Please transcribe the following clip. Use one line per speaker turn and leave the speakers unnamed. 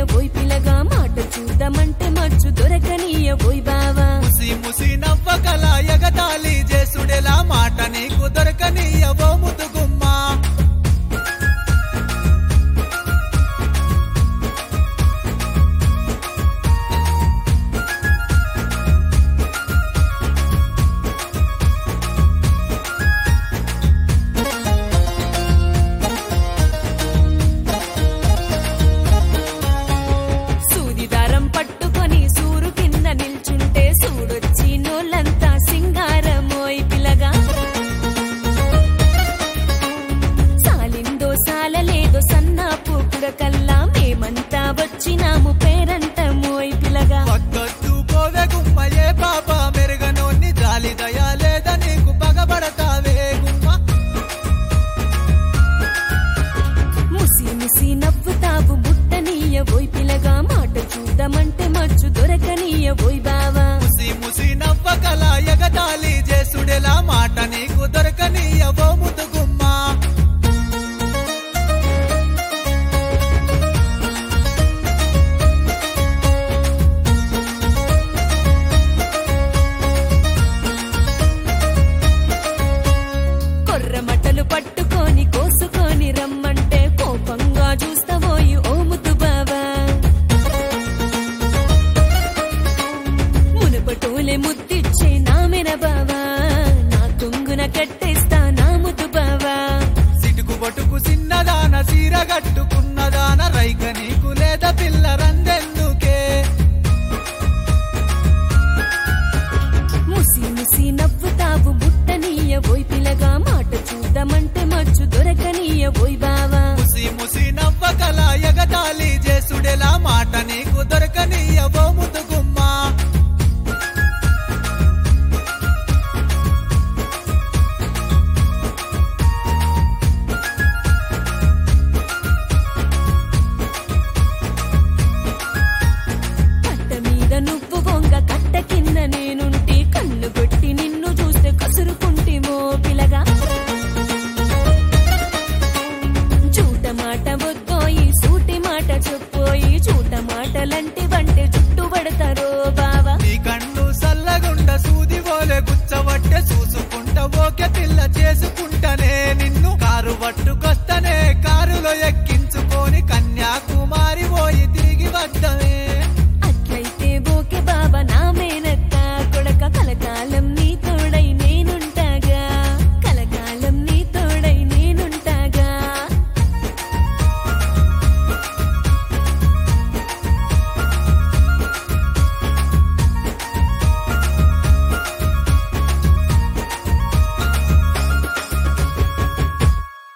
ఓయ్ పిల్లగా మాట చూద్దామంటే మచ్చు దొరకనీయ ఓయ్ బావా
ముసి ముసి నవ్వకల ఎగతాళి చేసుడెలా మాట నీకు దొరకనీయవో ముదుగుమ్మా
సూదిదారం పట్టుకొని సూరు కింద నిల్చుంటే సూడొచ్చి నోళ్ళంతా సింగారమోయ్ పిల్లగా సాలిందో సాలలేదో సన్నాపు కల్లా మేమంతా వచ్చినాము పేరంటమోయ్ పిల్లగా
వద్దొద్దు పోవే గుమ్మ ఏ పాప మెరుగనోన్ని జాలి దయా లేదా నీకు పగబడతావే గుమ్మ
ముసి ముసి నవ్వుతావు ముట్టనీయ ఓయ్ పిల్లగా మాట చూద్దామంటే మచ్చు దొరకనీయ ఓయ్ బావా
ముసి ముసి నవ్వకల ఎగతాళి చేసుడెలా మాట నీకు దొరకనీయవో ముదుగుమ్మా
కొర్రమటలు పట్టుకొని కోసుకొని రమ్మంటే కోపంగా చూస్తావోయి ఓ ముద్దు బావా మునుపటోలే ముద్దిచ్చే నా మెన బావా నా కొంగున కట్టేస్తా నా ముద్దు బావా
సిటుకు బటుకు చిన్నదాన సీర కట్టుకున్నదాన రైక నీకు లేదా పిల్ల రందెందుకే
ముసి ముసి నవ్వుతావు ముట్టనీయ ఓయ్ పిల్లగా మాట చూద్దామంటే మచ్చు దొరకనీయ ఓయ్ బావా
ముసి ముసి నవ్వకల ఎగతాళి చేసుడెలా మాట నీకు దొరకనీయవో ముదుగుమ్మా
కట్ట మీద నువ్వు బొంగ కట్ట కింద నేనుంటి కన్ను కొట్టి నిన్ను చూస్తే కసురుకుంటిమో పిలగా చూట మాట వద్దోయి సూటి మాట చెప్పోయి చూట మాటలంటి వంటి చుట్టు పడతారో బావా
నీ కన్ను సల్లగుండ సూది పోలే గుచ్చవట్టే చూసుకుంట ఓకే పిల్ల చేసుకుంటనే నిన్ను కారు పట్టుక